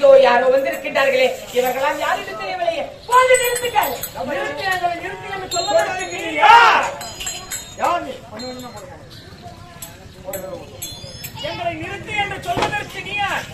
இதோ யாரோ வந்திருக்கின்றார்களே இவர்களாம் யார் என்று தெரியவில்லையே போது நிறுத்துங்கள் நிறுத்தி எங்களை நிறுத்தி என்று சொல்வதற்கு யார்? யார் நீ? ஒண்ணு ஒண்ணுமா போடுங்க. எங்களை நிறுத்து என்று சொல்வதற்கு நீ யார்?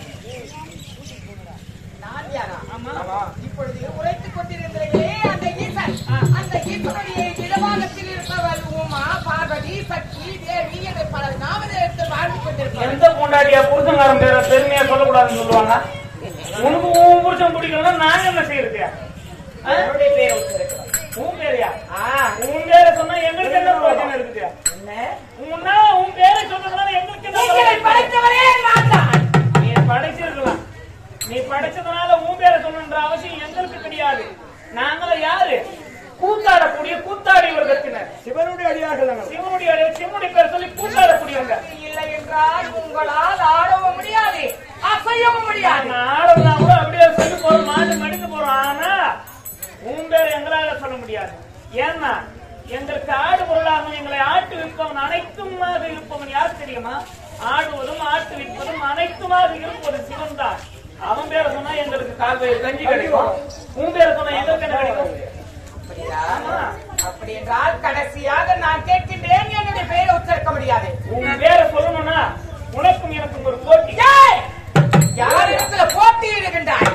நான் யாரா ஆமா. இப்பொழுது உரைத்துக் கொண்டிருந்தீர்களே அந்த ஈசன் அந்த ஈசனுடைய இடபாகத்தில் இருப்பவர் உமா பார்வதி சக்தி தேவி என்ற பல நாமதேவத்தை வாழ்ந்து கொண்டிருப்பார் எந்த பொண்டாட்டியா புருஷங்காரன் பேரை பெருமையா சொல்லக்கூடாதுன்னு சொல்லுவாங்க உனக்கு உன் புருஷன் பிடிக்கலன்னா நான் என்ன செய்யறது ஆ? என்னுடைய பேர் ஒருத்தருக்கிறார். உன் பேரையா ஆ உன் பேரை சொன்னா எங்களுக்கு என்ன பிரயோஜனம் இருக்குது என்ன உன்னா உன் பேரை சொல்றதுனால எங்களுக்கு என்ன எங்களை பிரயோஜனம்? படைத்தவரே நான் தான் நீ படைச்சிருக்கலாம் நீ படைச்சதுனால உன் பேரை சொல்லணுன்ற அவசியம் எங்களுக்கு கிடையாது நாங்கள யாரு கூத்தாடக்கூடிய கூத்தாடி வர்க்கத்தினர் சிவனுடைய அடியார்கள் நாங்கள் சிவனுடைய அடி- சிவனுடைய பேரை சொல்லி கூத்தாடக்கூடியவங்க இல்லை என்றால் உங்களால் ஆடவும் முடியாது அசையவும் முடியாது நான் ஆடுறதா கூட அப்படியே சொல்லி போறோம் மாட்டு மடிந்து போறோம் ஆனா உன் பேரை எங்களால சொல்ல முடியாது ஏன்னா எங்களுக்கு ஆடு பொருளாக எங்களை ஆட்டு விற்பவன் அனைத்துமாக இருப்பவன் யார் தெரியுமா ஆடுவதும் ஆட்டு விற்பதும் அனைத்துமாக இருப்பது சிவன் தான் அவன் பேரை சொன்னா எங்களுக்கு கால்வயிறு கஞ்சி கிடைக்கும் உன் பேரை சொன்னா எங்களுக்கு என்ன கிடைக்கும் அப்படியா ஆமா. அப்படி என்றால் கடைசியாக நான் கேட்கின்றேன் என்னுடைய பெயரை உச்சரிக்க முடியாது உன் பேரை சொல்லணும்னா உனக்கும் எனக்கும் ஒரு போட்டி ஏய்! யார் இடத்துல போட்டியிடுகின்றாய்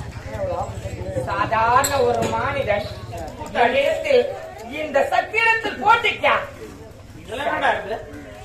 சாதாரண ஒரு மானிடன் இடத்தில் இந்த சத்திரத்தில் போட்டிக்கா இதெல்லாம் என்னடா இருக்குது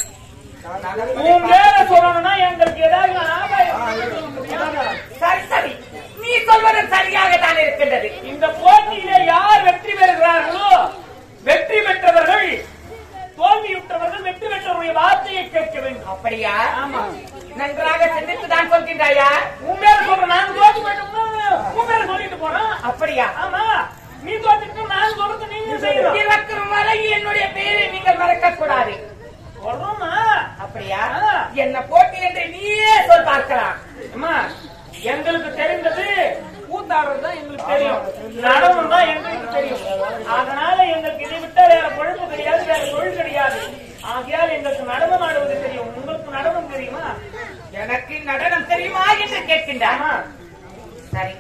உன் பேரை சொல்லணும்னா எங்களுக்கு ஏதாவது ஆதாயம் சொல்ல முடியாது. சரி சரி நீ சொல்வது சரியாக தான் இருக்கின்றது இந்த போட்டியிலே யார் வெற்றி பெறுகிறார்களோ வெற்றி பெற்றவர்கள் தோல்வியுற்றவர்கள் வெற்றி பெற்றவருடைய வார்த்தையை கேட்க வேண்டும் அப்படியா ஆமா நன்றாக சிந்தித்து தான் சொல்கின்றாயா உன் பேரை சொல்ற நான் தோத்து போயிட்டோம்னா உன் பேரை சொல்லிட்டு போறேன் அப்படியா ஆமா நீ தோத்துட்டு நான் சொல்றது நீங்க செய்யணும் இறக்கும் வரை என்னுடைய பெயரை நீங்கள் மறக்க கூடாது சொல்றோமா அப்படியா ஆ. என்ன போட்டி என்று நீயே சொல் பார்க்கலாம் அம்மா எங்களுக்கு தெரிந்தது கூத்தாடுறது தான் எங்களுக்கு தெரியும் நடனம் தான் எங்களுக்கு தெரியும் அதனால எங்களுக்கு இதை விட்டா வேற பொழுப்பு கிடையாது வேற தொழில் கிடையாது ஆகையால் எங்களுக்கு நடனம் ஆடுவது தெரியும் உங்களுக்கு நடனம் தெரியுமா எனக்கு நடனம் தெரியுமா என்று கேட்கின்றார் ஆமா சரி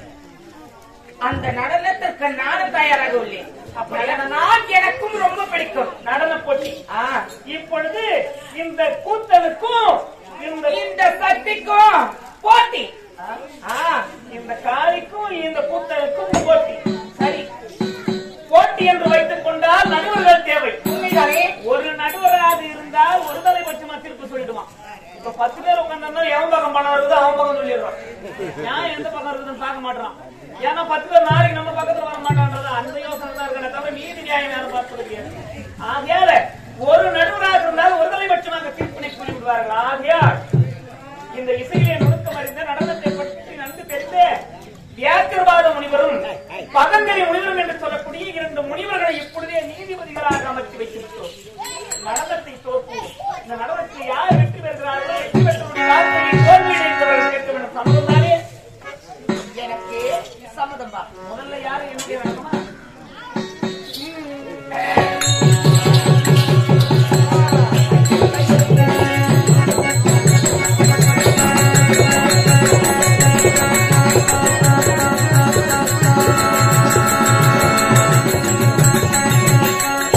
அந்த நடனத்திற்கு நானும் தயாராக உள்ளேன் அப்படியா நான் எனக்கும் ரொம்ப பிடிக்கும் நடன போட்டி ஆ, இப்பொழுது இந்த கூத்தலுக்கும் இந்த இந்த சக்திக்கும் போட்டி ஆ, இந்த காளிக்கும் இந்த கூத்தலுக்கும் போட்டி சரி போட்டி என்று வைத்துக் கொண்டால் நடுவர்கள் தேவை உண்மைதானே ஒரு நடுவராக இருந்தால் ஒரு தலைபட்சமா தீர்ப்பு சொல்லிடுவான் இப்ப பத்து பேர் உட்கார்ந்தா எவன் பக்கம் பணம் இருக்குது அவன் பக்கம் சொல்லிடுவான் நான் எந்த பக்கம் இருக்குதுன்னு பார்க்க மாட்டான் ஏன்னா பத்து பேர் நாளைக்கு நம்ம பக்கத்துல வர மாட்டான்றது அந்த யோசனை தான் இருக்கே தவிர நீதி நியாயம் யாரும் பார்ப்பது கிடையாது ஆகையால ஒரு நடுவராக இருந்தால் ஒரு தலைபட்சமாக தீர்ப்பினை கூறிவிடுவார்கள் ஆகையால் இந்த இசையிலே நுணுக்கம் அறிந்த நடனத்தை பற்றி நன்கு தெரிந்த வியாக்கிரபாத முனிவரும் பதங்கரி முனிவரும் என்று சொல்லக்கூடிய இரண்டு முனிவர்களை இப்பொழுதே நீதிபதிகளாக அமர்த்தி வைத்திருக்கிறோம் நடனத்தை தோற்று இந்த நடனத்தில் யார் வெற்றி பெறுகிறார்களோ வெற்றி பெற்றவருடைய வாழ்க்கையை தோல்வியடைந்தவர்கள் கேட்க வேண்டும் சம்மதம் தானே எனக்கு சம்மதம் தான் முதல்ல யாரு என்னுடைய நடனமா ஆ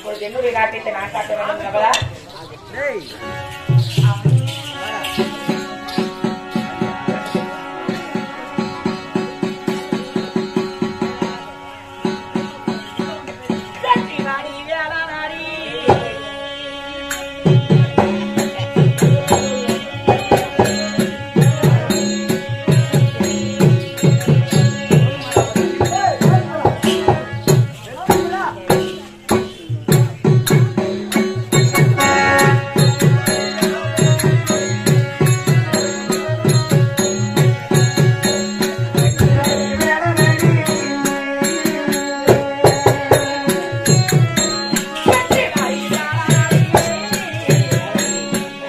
இப்பொழுது என்னுடைய நாட்டியத்தை நான் காட்ட வேண்டும் பிரபலா சக்தி நாடி வேளா நாடி சக்தி நாடி வேளா நாடி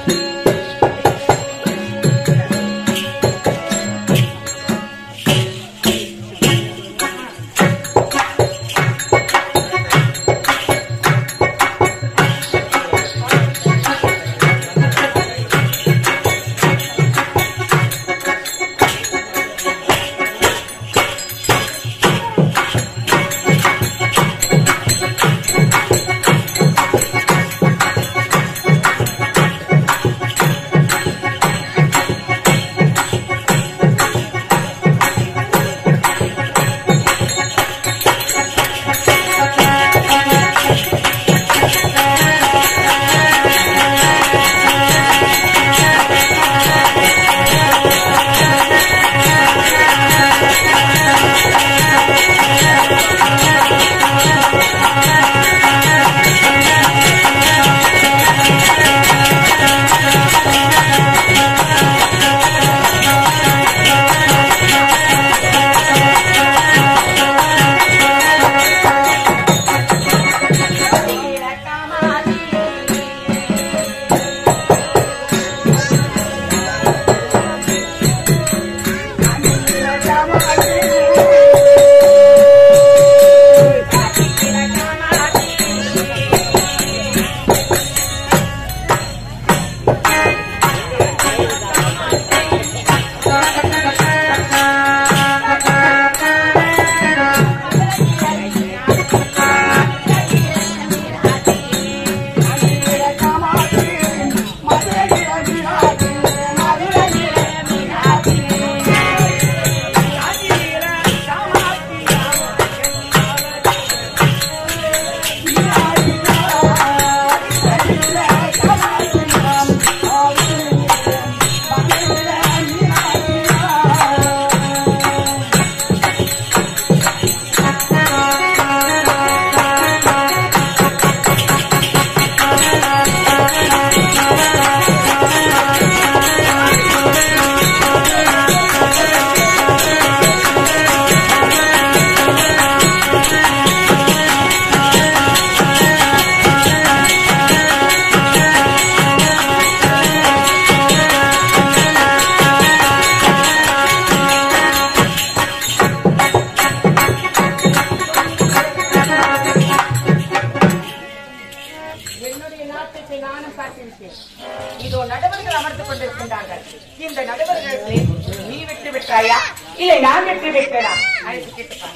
என்னுடைய நாட்டத்தை நானும் காட்டிவிட்டேன் இதோ நடுவர்கள் அமர்ந்து கொண்டிருக்கின்றார்கள் இந்த நடுவர்களுக்கு நீ விட்டு விட்டாயா இல்லை நான் விட்டு விட்டேனா அழைத்து கேட்டுப்பார்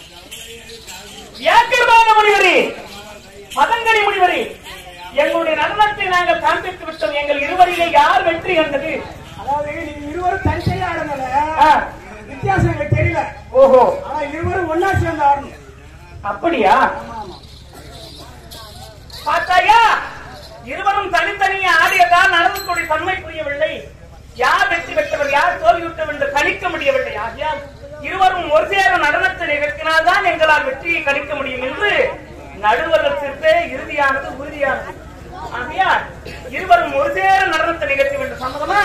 ஏக்கர்மான முனிவரே மதங்கரி முனிவரே எங்களுடைய நடனத்தை நாங்கள் காண்பித்து விட்டோம் எங்கள் இருவரிலே யார் வெற்றி கண்டது அதாவது நீங்க இருவரும் தனித்தனியா ஆடுனால ஆ, வித்தியாசம் எங்களுக்கு தெரியல ஓஹோ ஆனா இருவரும் ஒன்னா சேர்ந்து ஆடணும் அப்படியா பார்த்தாயா இருவரும் தனித்தனியே ஆடியதால் நடனத்துடைய தன்மை புரியவில்லை யார் வெற்றி பெற்றவர் யார் தோல்வியுற்றவர் என்று கணிக்க முடியவில்லை ஆகையால் இருவரும் ஒரு சேர நடனத்தை நிகழ்த்தினால்தான் எங்களால் வெற்றியை கணிக்க முடியும் என்று நடுவர்கள் சிறுத்தே இறுதியானது உறுதியானது ஆகையால் இருவரும் ஒரு சேர நடனத்தை நிகழ்த்தி வேண்டும் சம்மதமா